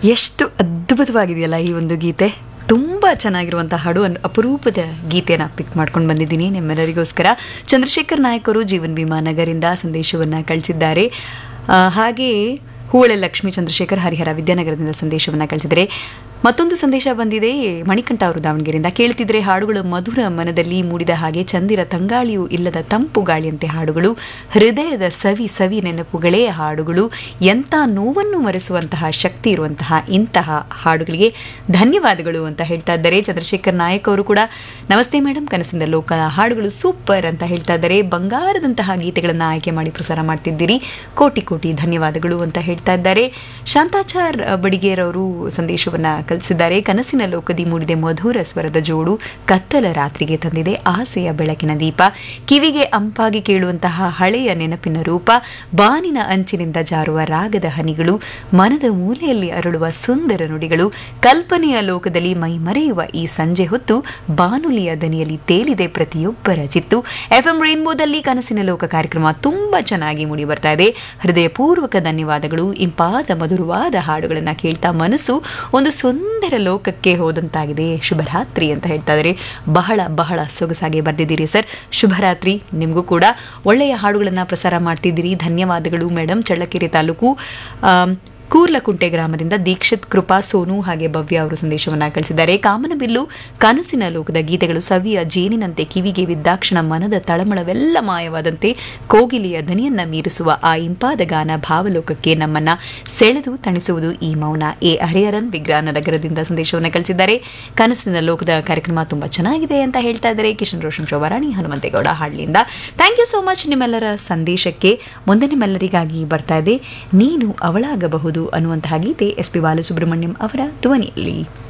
ಎಷ್ಟು ಅದ್ಭುತವಾಗಿದೆಯಲ್ಲ ಈ ಒಂದು ಗೀತೆ ತುಂಬ ಚೆನ್ನಾಗಿರುವಂಥ ಹಾಡು ಒಂದು ಅಪರೂಪದ ಗೀತೆಯನ್ನು ಪಿಕ್ ಮಾಡ್ಕೊಂಡು ಬಂದಿದ್ದೀನಿ ನಿಮ್ಮೆಲ್ಲರಿಗೋಸ್ಕರ ಚಂದ್ರಶೇಖರ್ ನಾಯಕರು ಜೀವನ್ ಭೀಮಾ ನಗರಿಂದ ಸಂದೇಶವನ್ನು ಕಳಿಸಿದ್ದಾರೆ ಆ, ಹಾಗೆ ಹೂಳೆ ಲಕ್ಷ್ಮೀ ಚಂದ್ರಶೇಖರ್ ಹರಿಹರ ವಿದ್ಯಾನಗರದಿಂದ ಸಂದೇಶವನ್ನು ಕಳಿಸಿದರೆ ಮತ್ತೊಂದು ಸಂದೇಶ ಬಂದಿದೆ ಮಣಿಕಂಠ ಅವರು ದಾವಣಗೆರೆಯಿಂದ ಕೇಳ್ತಿದ್ರೆ ಹಾಡುಗಳು ಮಧುರ ಮನದಲ್ಲಿ ಮೂಡಿದ ಹಾಗೆ ಚಂದಿರ ತಂಗಾಳಿಯೂ ಇಲ್ಲದ ತಂಪು ಗಾಳಿಯಂತೆ ಹಾಡುಗಳು ಹೃದಯದ ಸವಿ ಸವಿ ನೆನಪುಗಳೇ ಹಾಡುಗಳು ಎಂಥ ನೋವನ್ನು ಮರೆಸುವಂತಹ ಶಕ್ತಿ ಇರುವಂತಹ ಇಂತಹ ಹಾಡುಗಳಿಗೆ ಧನ್ಯವಾದಗಳು ಅಂತ ಹೇಳ್ತಾ ಇದ್ದಾರೆ ಚಂದ್ರಶೇಖರ್ ನಾಯಕ್ ಅವರು ಕೂಡ ನಮಸ್ತೆ ಮೇಡಮ್ ಕನಸಿನ ಲೋಕ ಹಾಡುಗಳು ಸೂಪರ್ ಅಂತ ಹೇಳ್ತಾ ಇದ್ದಾರೆ ಬಂಗಾರದಂತಹ ಗೀತೆಗಳನ್ನು ಆಯ್ಕೆ ಮಾಡಿ ಪ್ರಸಾರ ಮಾಡ್ತಿದ್ದೀರಿ ಕೋಟಿ ಕೋಟಿ ಧನ್ಯವಾದಗಳು ಅಂತ ಹೇಳ್ತಾ ಇದ್ದಾರೆ ಶಾಂತಾಚಾರ್ ಬಡಿಗೇರ್ ಅವರು ಸಂದೇಶವನ್ನ ಕಲಿಸಿದ್ದಾರೆ ಕನಸಿನ ಲೋಕದಿ ಮೂಡಿದೆ ಮಧುರ ಸ್ವರದ ಜೋಡು ಕತ್ತಲ ರಾತ್ರಿಗೆ ತಂದಿದೆ ಆಸೆಯ ಬೆಳಕಿನ ದೀಪ ಕಿವಿಗೆ ಅಂಪಾಗಿ ಕೇಳುವಂತಹ ಹಳೆಯ ನೆನಪಿನ ರೂಪ ಬಾನಿನ ಅಂಚಿನಿಂದ ಜಾರುವ ರಾಗದ ಹನಿಗಳು ಮನದ ಮೂಲೆಯಲ್ಲಿ ಅರಳುವ ಸುಂದರ ನುಡಿಗಳು ಕಲ್ಪನೆಯ ಲೋಕದಲ್ಲಿ ಮೈ ಮರೆಯುವ ಈ ಸಂಜೆ ಹೊತ್ತು ಬಾನುಲಿಯ ದನಿಯಲ್ಲಿ ತೇಲಿದೆ ಪ್ರತಿಯೊಬ್ಬರ ಚಿತ್ತು ಎಫ್ಎಂ ರೈನ್ಬೋದಲ್ಲಿ ಕನಸಿನ ಲೋಕ ಕಾರ್ಯಕ್ರಮ ತುಂಬಾ ಚೆನ್ನಾಗಿ ಮೂಡಿ ಬರ್ತಾ ಇದೆ ಹೃದಯಪೂರ್ವಕ ಧನ್ಯವಾದಗಳು ಇಂಪಾದ ಮಧುರವಾದ ಹಾಡುಗಳನ್ನು ಕೇಳ್ತಾ ಮನಸ್ಸು ಒಂದು ಸುಂದರ ಲೋಕಕ್ಕೆ ಹೋದಂತಾಗಿದೆ ಶುಭರಾತ್ರಿ ಅಂತ ಹೇಳ್ತಾ ಇದ್ದಾರೆ ಬಹಳ ಬಹಳ ಸೊಗಸಾಗಿ ಬರ್ದಿದ್ದೀರಿ ಸರ್ ಶುಭರಾತ್ರಿ ನಿಮಗೂ ಕೂಡ ಒಳ್ಳೆಯ ಹಾಡುಗಳನ್ನು ಪ್ರಸಾರ ಮಾಡ್ತಿದ್ದೀರಿ ಧನ್ಯವಾದಗಳು ಮೇಡಮ್ ಚಳ್ಳಕೆರೆ ತಾಲೂಕು ಆಮ್, ಕೂರ್ಲಕುಂಟೆ ಗ್ರಾಮದಿಂದ ದೀಕ್ಷಿತ್ ಕೃಪಾ ಸೋನು ಹಾಗೆ ಭವ್ಯ ಅವರು ಸಂದೇಶವನ್ನ ಕಳಿಸಿದ್ದಾರೆ ಕಾಮನಬಿಲ್ಲು ಕನಸಿನ ಲೋಕದ ಗೀತೆಗಳು ಸವಿಯ ಜೇನಿನಂತೆ ಕಿವಿಗೆ ಬಿದ್ದಾಕ್ಷಣ ಮನದ ತಳಮಳವೆಲ್ಲ ಮಾಯವಾದಂತೆ ಕೋಗಿಲಿಯ ದನಿಯನ್ನ ಮೀರಿಸುವ ಆ ಇಂಪಾದ ಗಾನ ಭಾವಲೋಕಕ್ಕೆ ನಮ್ಮನ್ನ ಸೆಳೆದು ತಣಿಸುವುದು ಈ ಮೌನ ಎ ಹರಿಹರನ್ ವಿಗ್ರಹ ನಗರದಿಂದ ಸಂದೇಶವನ್ನು ಕಳಿಸಿದ್ದಾರೆ ಕನಸಿನ ಲೋಕದ ಕಾರ್ಯಕ್ರಮ ತುಂಬಾ ಚೆನ್ನಾಗಿದೆ ಅಂತ ಹೇಳ್ತಾ ಇದ್ದಾರೆ ಕಿಶನ್ ರೋಷನ್ ಶೋಭಾರಾಣಿ ಹನುಮಂತೇಗೌಡ ಹಾಡ್ಲಿಯಿಂದ ಥ್ಯಾಂಕ್ ಯು ಸೋ ಮಚ್ ನಿಮ್ಮೆಲ್ಲರ ಸಂದೇಶಕ್ಕೆ ಮುಂದೆ ನಿಮ್ಮೆಲ್ಲರಿಗಾಗಿ ಬರ್ತಾ ಇದೆ ನೀನು ಅವಳಾಗಬಹುದು ಅನ್ನುವಂತಹ ಗೀತೆ ಎಸ್ ಪಿ ಬಾಲಸುಬ್ರಹ್ಮಣ್ಯಂ ಅವರ ಧ್ವನಿಯಲ್ಲಿ